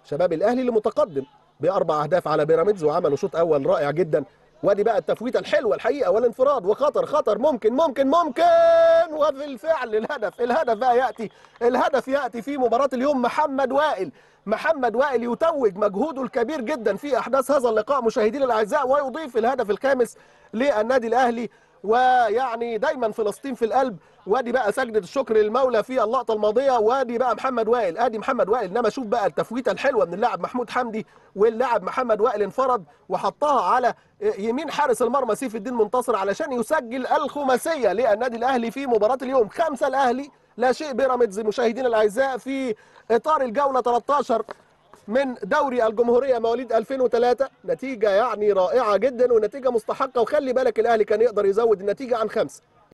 شباب الاهلي اللي متقدم باربع اهداف على بيراميدز وعملوا شوط اول رائع جدا وادي بقى التفويته الحلوه الحقيقه والانفراد وخطر خطر ممكن ممكن ممكن وبالفعل الهدف الهدف بقى ياتي الهدف ياتي في مباراه اليوم محمد وائل محمد وائل يتوج مجهوده الكبير جدا في احداث هذا اللقاء مشاهدينا الاعزاء ويضيف الهدف الخامس للنادي الاهلي ويعني دايما فلسطين في القلب وادي بقى سجدة الشكر للمولى في اللقطة الماضية وادي بقى محمد وائل ادي محمد وائل انما شوف بقى التفويتة الحلوة من اللاعب محمود حمدي واللاعب محمد وائل انفرد وحطها على يمين حارس المرمى سيف الدين منتصر علشان يسجل الخماسية للنادي الاهلي في مباراة اليوم خمسة الاهلي لا شيء بيراميدز مشاهدينا الاعزاء في اطار الجولة 13 من دوري الجمهورية مواليد 2003 نتيجة يعني رائعة جدا ونتيجة مستحقة وخلي بالك الأهلي كان يقدر يزود النتيجة عن خمسة